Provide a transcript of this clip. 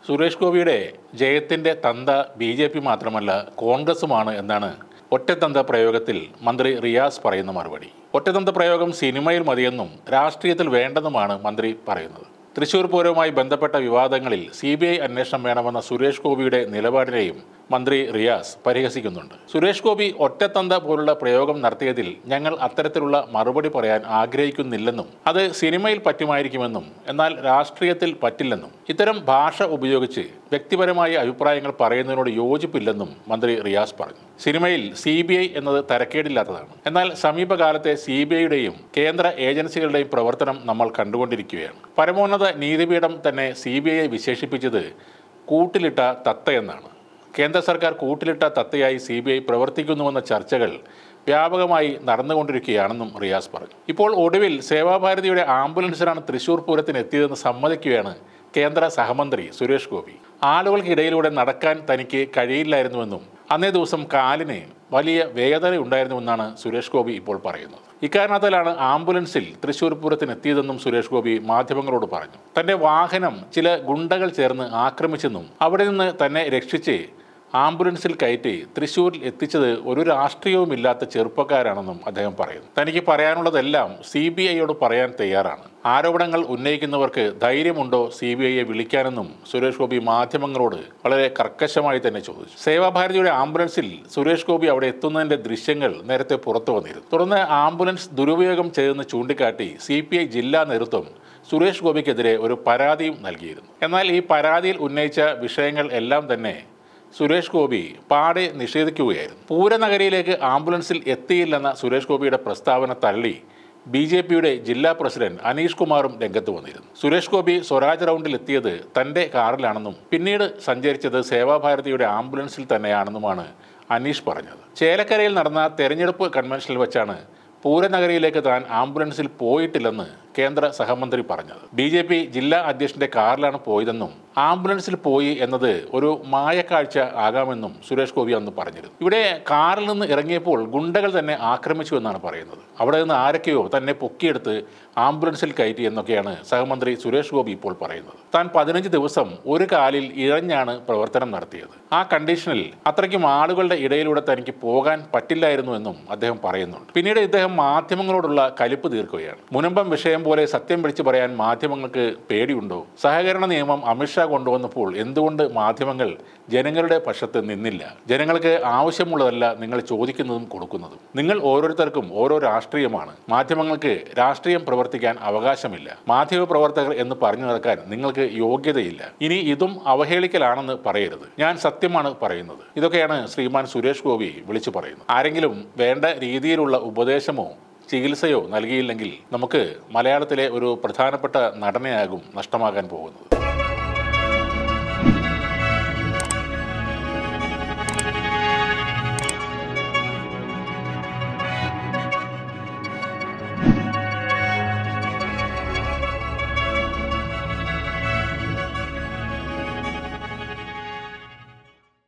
സുരേഷ് ഗോപിയുടെ ജയത്തിന്റെ തന്ത B J P മാത്രമല്ല കോൺഗ്രസുമാണ് എന്നാണ് ഒറ്റത്തന്ത പ്രയോഗത്തിൽ മന്ത്രി റിയാസ് പറയുന്ന മറുപടി ഒറ്റത്തന്ത പ്രയോഗം സിനിമയിൽ മതിയെന്നും രാഷ്ട്രീയത്തിൽ വേണ്ടെന്നുമാണ് മന്ത്രി പറയുന്നത് തൃശൂർ പൂരവുമായി ബന്ധപ്പെട്ട വിവാദങ്ങളിൽ സി ബി ഐ അന്വേഷണം വേണമെന്ന സുരേഷ് ഗോപിയുടെ നിലപാടിനെയും മന്ത്രി റിയാസ് പരിഹസിക്കുന്നുണ്ട് സുരേഷ് ഗോപി ഒറ്റത്തന്ത പോലുള്ള പ്രയോഗം നടത്തിയതിൽ ഞങ്ങൾ അത്തരത്തിലുള്ള മറുപടി പറയാൻ ആഗ്രഹിക്കുന്നില്ലെന്നും അത് സിനിമയിൽ പറ്റുമായിരിക്കുമെന്നും എന്നാൽ രാഷ്ട്രീയത്തിൽ പറ്റില്ലെന്നും ഇത്തരം ഭാഷ ഉപയോഗിച്ച് വ്യക്തിപരമായ അഭിപ്രായങ്ങൾ പറയുന്നതിനോട് യോജിപ്പില്ലെന്നും മന്ത്രി റിയാസ് പറഞ്ഞു സിനിമയിൽ സി ബി ഐ എന്നത് തരക്കേടില്ലാത്തതാണ് എന്നാൽ സമീപകാലത്തെ സി ബി ഐയുടെയും കേന്ദ്ര ഏജൻസികളുടെയും പ്രവർത്തനം നമ്മൾ കണ്ടുകൊണ്ടിരിക്കുകയാണ് പരമോന്നത നീതിപീഠം തന്നെ സി ബി ഐയെ വിശേഷിപ്പിച്ചത് കൂട്ടിലിട്ട തത്തയെന്നാണ് കേന്ദ്ര സർക്കാർ കൂട്ടിലിട്ട തത്തയായി സി ബി ഐ പ്രവർത്തിക്കുന്നുവെന്ന ചർച്ചകൾ വ്യാപകമായി നടന്നുകൊണ്ടിരിക്കുകയാണെന്നും റിയാസ് പറഞ്ഞു ഇപ്പോൾ ഒടുവിൽ സേവാഭാരതിയുടെ ആംബുലൻസിലാണ് തൃശൂർ പൂരത്തിന് എത്തിയതെന്ന് സമ്മതിക്കുകയാണ് കേന്ദ്ര സഹമന്ത്രി സുരേഷ് ഗോപി ആളുകൾക്കിടയിലൂടെ നടക്കാൻ തനിക്ക് കഴിയില്ലായിരുന്നുവെന്നും അന്നേ ദിവസം കാലിന് വലിയ വേദന ഉണ്ടായിരുന്നുവെന്നാണ് സുരേഷ് ഗോപി ഇപ്പോൾ പറയുന്നത് ഇക്കാരണത്താലാണ് ആംബുലൻസിൽ തൃശൂർ പൂരത്തിന് എത്തിയതെന്നും സുരേഷ് ഗോപി മാധ്യമങ്ങളോട് പറഞ്ഞു തന്റെ വാഹനം ചില ഗുണ്ടകൾ ചേർന്ന് ആക്രമിച്ചെന്നും അവിടെ നിന്ന് തന്നെ രക്ഷിച്ച് ആംബുലൻസിൽ കയറ്റി തൃശ്ശൂരിൽ എത്തിച്ചത് ഒരു രാഷ്ട്രീയവുമില്ലാത്ത ചെറുപ്പക്കാരാണെന്നും അദ്ദേഹം പറയുന്നു തനിക്ക് പറയാനുള്ളതെല്ലാം സി ബി ഐയോട് പറയാൻ തയ്യാറാണ് ആരോപണങ്ങൾ ഉന്നയിക്കുന്നവർക്ക് ധൈര്യമുണ്ടോ സി ബി ഐയെ വിളിക്കാനെന്നും സുരേഷ് ഗോപി മാധ്യമങ്ങളോട് വളരെ കർക്കശമായി തന്നെ ചോദിച്ചു സേവാഭാരതിയുടെ ആംബുലൻസിൽ സുരേഷ് ഗോപി അവിടെ എത്തുന്നതിന്റെ ദൃശ്യങ്ങൾ നേരത്തെ പുറത്തു വന്നിരുന്നു തുടർന്ന് ആംബുലൻസ് ദുരുപയോഗം ചെയ്തെന്ന് ചൂണ്ടിക്കാട്ടി സി പി ഐ ജില്ലാ നേതൃത്വം സുരേഷ് ഗോപിക്കെതിരെ ഒരു പരാതിയും നൽകിയിരുന്നു എന്നാൽ ഈ പരാതിയിൽ ഉന്നയിച്ച വിഷയങ്ങൾ എല്ലാം തന്നെ സുരേഷ് ഗോപി പാടെ നിഷേധിക്കുകയായിരുന്നു പൂരനഗരിയിലേക്ക് ആംബുലൻസിൽ എത്തിയില്ലെന്ന സുരേഷ് ഗോപിയുടെ പ്രസ്താവന തള്ളി ബി ജെ പിയുടെ ജില്ലാ പ്രസിഡന്റ് അനീഷ് കുമാറും രംഗത്ത് വന്നിരുന്നു സുരേഷ് ഗോപി സ്വരാജ് റൗണ്ടിൽ എത്തിയത് തന്റെ കാറിലാണെന്നും പിന്നീട് സഞ്ചരിച്ചത് സേവാഭാരതിയുടെ ആംബുലൻസിൽ തന്നെയാണെന്നുമാണ് അനീഷ് പറഞ്ഞത് ചേലക്കരയിൽ നടന്ന തെരഞ്ഞെടുപ്പ് കൺവെൻഷനിൽ വെച്ചാണ് പൂരനഗരിയിലേക്ക് താൻ ആംബുലൻസിൽ പോയിട്ടില്ലെന്ന് കേന്ദ്ര സഹമന്ത്രി പറഞ്ഞത് ബി ജെ പി ജില്ലാ അധ്യക്ഷന്റെ കാറിലാണ് പോയതെന്നും ആംബുലൻസിൽ പോയി എന്നത് ഒരു മായക്കാഴ്ച ആകാമെന്നും സുരേഷ് ഗോപി അന്ന് പറഞ്ഞിരുന്നു ഇവിടെ കാറിൽ നിന്ന് ഇറങ്ങിയപ്പോൾ ഗുണ്ടകൾ തന്നെ ആക്രമിച്ചു എന്നാണ് പറയുന്നത് അവിടെ നിന്ന് ആരൊക്കെയോ തന്നെ പൊക്കിയെടുത്ത് ആംബുലൻസിൽ കയറ്റി എന്നൊക്കെയാണ് സഹമന്ത്രി സുരേഷ് ഗോപി ഇപ്പോൾ പറയുന്നത് താൻ പതിനഞ്ച് ദിവസം ഒരു കാലിൽ ഇഴഞ്ഞാണ് പ്രവർത്തനം നടത്തിയത് ആ കണ്ടീഷനിൽ അത്രയ്ക്കും ആളുകളുടെ ഇടയിലൂടെ തനിക്ക് പോകാൻ പറ്റില്ലായിരുന്നു എന്നും അദ്ദേഹം പറയുന്നുണ്ട് പിന്നീട് ഇദ്ദേഹം മാധ്യമങ്ങളോടുള്ള കലിപ്പ് തീർക്കുകയാണ് മുനമ്പം വിഷയം പോലെ സത്യം വിളിച്ചു പറയാൻ മാധ്യമങ്ങൾക്ക് പേടിയുണ്ടോ സഹകരണ നിയമം അമിത്ഷാ കൊണ്ടുവന്നപ്പോൾ എന്തുകൊണ്ട് മാധ്യമങ്ങൾ ജനങ്ങളുടെ പക്ഷത്ത് നിന്നില്ല ജനങ്ങൾക്ക് ആവശ്യമുള്ളതല്ല നിങ്ങൾ ചോദിക്കുന്നതും കൊടുക്കുന്നതും നിങ്ങൾ ഓരോരുത്തർക്കും ഓരോ രാഷ്ട്രീയമാണ് മാധ്യമങ്ങൾക്ക് രാഷ്ട്രീയം പ്രവർത്തിക്കാൻ അവകാശമില്ല മാധ്യമ പ്രവർത്തകർ എന്ന് പറഞ്ഞു നടക്കാൻ നിങ്ങൾക്ക് യോഗ്യതയില്ല ഇനി ഇതും അവഹേളിക്കലാണെന്ന് പറയരുത് ഞാൻ സത്യമാണ് പറയുന്നത് ഇതൊക്കെയാണ് ശ്രീമാൻ സുരേഷ് ഗോപി വിളിച്ചു പറയുന്നത് ആരെങ്കിലും വേണ്ട രീതിയിലുള്ള ഉപദേശമോ ചികിത്സയോ നൽകിയില്ലെങ്കിൽ നമുക്ക് മലയാളത്തിലെ ഒരു പ്രധാനപ്പെട്ട നടനെയാകും നഷ്ടമാകാൻ പോകുന്നത്